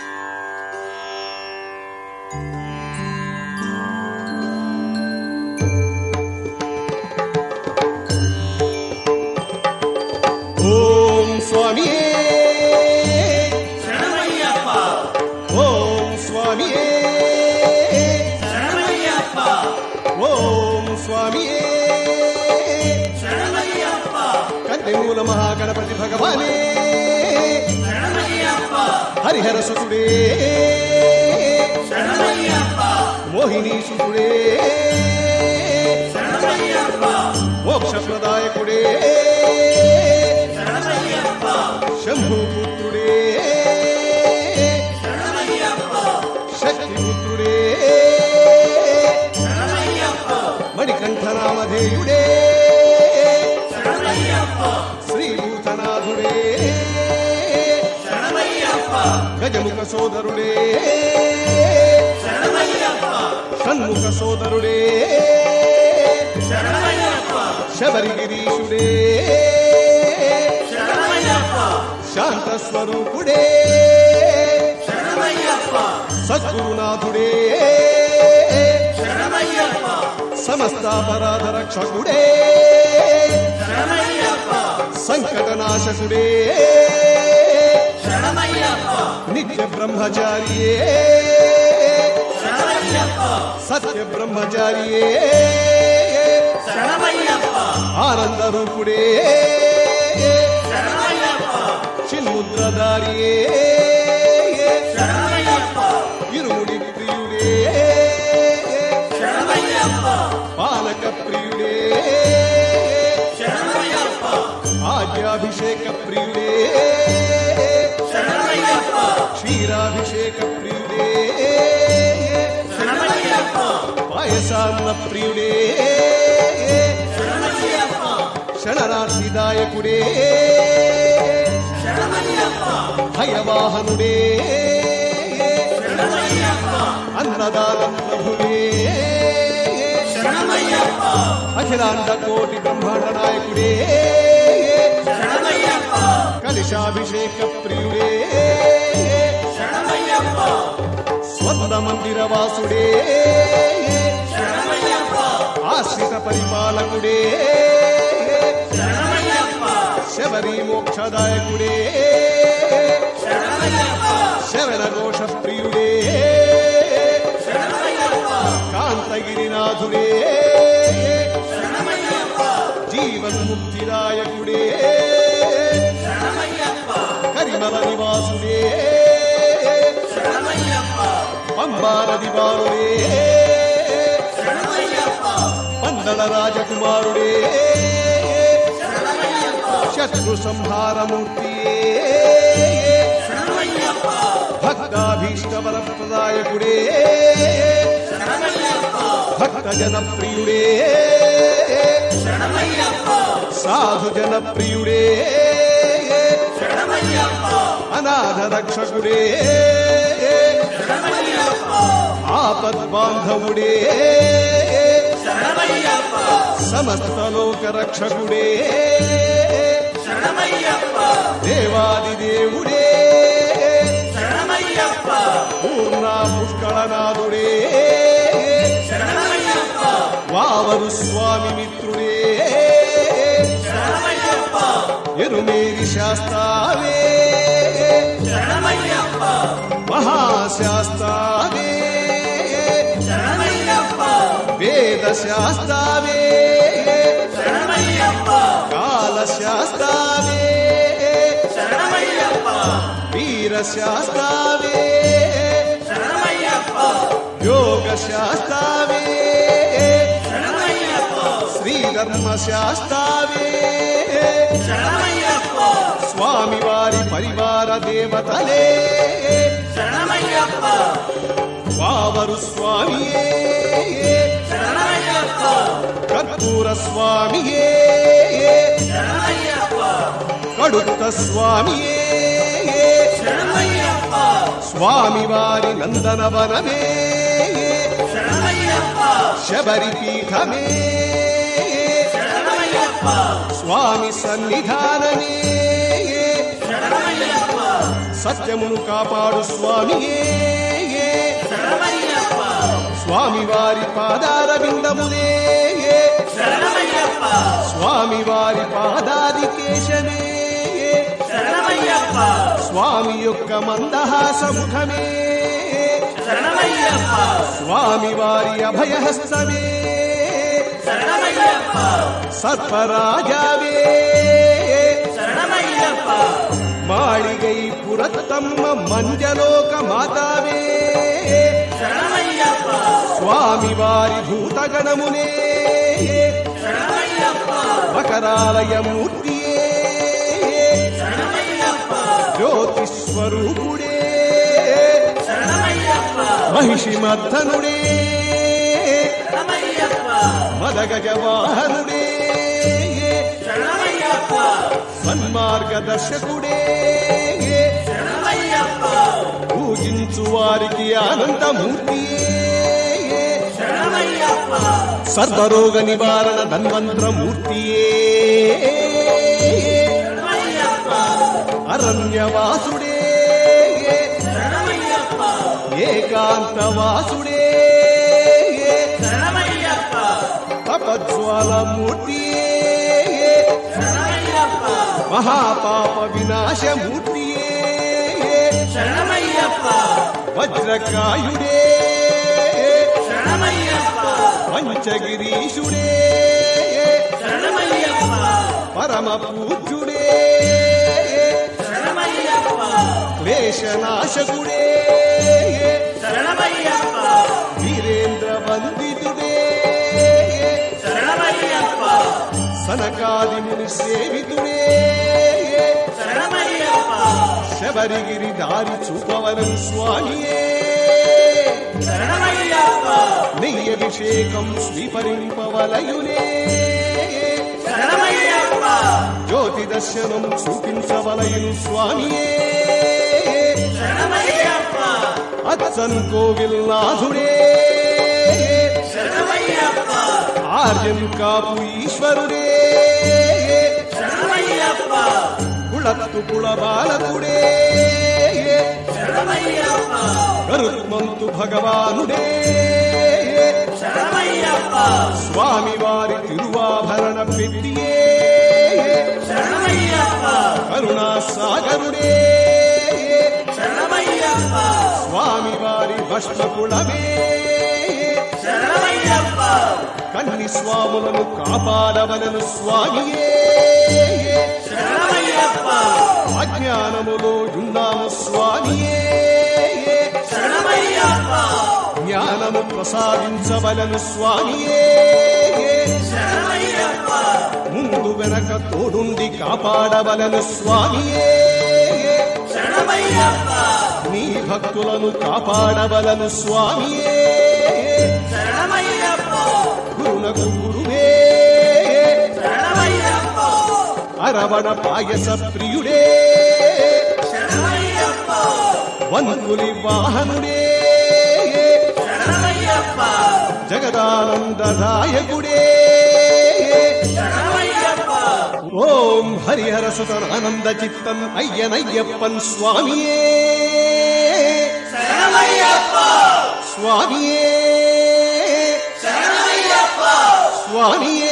ఓం స్వామియే శరణమయ్యప్ప ఓం స్వామియే శరణమయ్యప్ప ఓం స్వామియే శరణమయ్యప్ప కన్నెమూల మహాగణపతి భగవానే శరణమయ్యప్ప హరిహర సుతుడే శరణమయ్యప్ప మోహిని సుతుడే శరణమయ్యప్ప మోక్షప్రదాయకుడే శరణమయ్యప్ప శంభుపుత్రుడే శరణమయ్యప్ప శక్తిపుత్రుడే శరణమయ్యప్ప మణికంఠనామధేయుడే శరణమయ్యప్ప శ్రీభూతనాథుడే శరణమయ్యప్ప గజముఖ సోదరుడే శరణమయ్యప్ప షణ్ముఖ సోదరుడే శరణమయ్యప్ప శబరిగిరీషుడే శరణమయ్యప్ప శాంత స్వరూపుడే శరణమయ్యప్ప సద్గురునాథుడే శరణమయ్యప్ప సమస్తాపరాధ రక్షకుడే శరణమయ్యప్ప సంకటనాశకుడే శరణమయ్యప్ప నిత్య బ్రహ్మచారియే శరణమయ్యప్ప సత్య బ్రహ్మచారియే శరణమయ్యప్ప ఆనంద రూపుడే శరణమయ్యప్ప చిన్ముద్రధారియే శరణమయ్యప్ప ఇరుముడి ప్రియుడే శరణమయ్యప్ప పాలక ప్రియుడే శరణమయ్యప్ప ఆద్యాభిషేక ప్రియుడే శరణమయ్యప్ప క్షీరాభిషేక ప్రియుడే శరణమయ్యప్ప పాయసాన్న ప్రియుడే శరణమయ్యప్ప శరణార్థిదాయకుడే శరణమయ్యప్ప భయవాహనుడే శరణమయ్యప్ప అన్నదాన ప్రభువే శరణమయ్యప్ప అఖిలాండ కోటి బ్రహ్మాండ నాయకుడే శరణమయ్యప్ప కలిశాభిషేక ప్రియుడే శరణమయ్యప్ప స్వర్ణ మందిర వాసుడే శరణమయ్యప్ప ఆశ్రిత పరిపాలకుడే శరణమయ్యప్ప శబరి మోక్షదాయకుడే శరణమయ్యప్ప శవన ఘోష ప్రియుడే శరణమయ్యప్ప కాంతగిరినాథుడే శరణమయ్యప్ప జీవన్ముక్తిదాయకుడే శరణమయ్యప్ప కరిమల నివాసుడే శరణమయ్యప్ప పంబానది బాలుడే శరణమయ్యప్ప పందల రాజకుమారుడే శరణమయ్యప్ప శత్రు సంహారమూర్తియే శరణమయ్యప్ప భక్తాభీష్ట వరప్రదాయకుడే శరణమయ్యప్ప భక్త జన ప్రియుడే శరణమయ్యప్ప సాధు జన ప్రియుడే శరణమయ్యప్ప అనాథ రక్షకుడే శరణమయ్యప్ప ఆపద్ బాంధవుడే శరణమయ్యప్ప సమస్త లోక రక్షకుడే శరణమయ్యప్ప దేవాది దేవుడే శరణమయ్యప్ప పూర్ణ పుష్కళనాథుడే శరణమయ్యప్ప వావరు స్వామి మిత్రుడే శరణమయ్యప్ప ఎరుమేరి శాస్తావే శరణమయ్యప్ప మహాశాస్తావే శరణమయ్యప్ప వేద శాస్తావే శరణమయ్యప్ప కాల శాస్తావే శరణమయ్యప్ప వీర శాస్తావే శరణమయ్యప్ప యోగ శాస్తావే శరణమయ్యప్ప శ్రీధర్మ శాస్తావే శరణమయ్యప్ప స్వామి వారి పరివార దేవతలే శరణమయ్యప్ప వావరు స్వామియే శరణమయ్యప్ప కర్పూర స్వామియే శరణమయ్యప్ప కడుత్త స్వామియే శరణమయ్యప్ప స్వామివారి నందనవనమే శరణమయ్యప్ప శబరి పీఠమే శరణమయ్యప్ప స్వామి సన్నిధానమే శరణమయ్యప్ప సత్యమును కాపాడు స్వామియే శరణమయ్యప్ప స్వామివారి పాదార విందములే శరణమయ్యప్ప స్వామివారి పాదాది కేశమే శరణమయ్యప్ప స్వామి యొక్క మందహాస ముఖమే శరణమయ్యప్ప స్వామివారి అభయహస్తమే శరణమయ్యప్ప సర్పరాజావే శరణమయ్యప్ప మాళిగై పురత్తమ్మ మంజలోక మాతావే శరణమయ్యప్ప స్వామివారి భూతగణమునే శరణమయ్యప్ప మకరాలయ మూర్తియే శరణమయ్యప్ప జ్యోతిస్వరూపుడే శరణమయ్యప్ప మహిషిమర్ధనుడే శరణమయ్యప్ప మదగజవాహనుడే శరణమయ్యప్ప సన్మార్గదర్శకుడే శరణమయ్యప్ప పూజించు వారికి ఆనందమూర్తియే శరణమయ్యప్ప సర్వరోగ నివారణ ధన్వంతరమూర్తియే శరణమయ్యప్ప అరణ్యవాసుడే శరణమయ్యప్ప ఏకాంతవాసుడే శరణమయ్యప్ప తపజ్వాలమూర్తియే శరణమయ్యప్ప మహాపాప వినాశమూర్తియే శరణమయ్యప్ప వజ్రకాయుడే శరణమయ్యప్ప పంచగిరీషుడే శరణమయ్యప్ప పరమ పూజ్యుడే శరణమయ్యప్ప క్లేశనాశకుడే శరణమయ్యప్ప వీరేంద్ర వందితుడే శరణమయ్యప్ప సనకాది ముని సేవితుడే శరణమయ్యప్ప శబరిగిరి దారి చూపవరం స్వామియే శరణమయ్యప్ప నెయ్యభిషేకం స్వీకరింపవలయునే శరణమయ్యప్ప జ్యోతి దర్శనం చూపించవలయును స్వామియే శరణమయ్యప్ప అచ్చన్ కోవిల్ నాథుడే శరణమయ్యప్ప ఆర్యం కాపు ఈశ్వరుడే శరణమయ్యప్ప కుళత్తు కుల బాలకుడే శరణమయ్యప్ప గరుత్మంతు భగవానుడే శరణమయ్యప్ప స్వామివారి తిరువాభరణ పెట్టియే శరణమయ్యప్ప కరుణా సాగరుడే శరణమయ్యప్ప స్వామివారి భస్మకుళమే శరణమయ్యప్ప కన్ని స్వాములను కాపాడవలను స్వామియే శరణమయ్యప్ప అజ్ఞానములో ఉన్నాము స్వామియే శరణమయ్యప్ప జ్ఞానము ప్రసాదించవలను స్వామియే శరణమయ్యప్ప ముందు వెనక తోడుండి కాపాడవలను స్వామియే శరణమయ్యప్ప నీ భక్తులను కాపాడవలను స్వామియే శరణమయ్యప్ప గురునకు గురువే శరణమయ్యప్ప అరవణ పాయస ప్రియుడే శరణమయ్యప్ప వంకులి వాహనుడే శరణమయ్యప్ప జగదానందదాయకుడే శరణమయ్యప్ప ఓం హరిహర సుతనానంద చిత్తం అయ్యనయ్యప్పన్ స్వామియే శరణమయ్యప్ప స్వామియే శరణమయ్యప్ప స్వామియే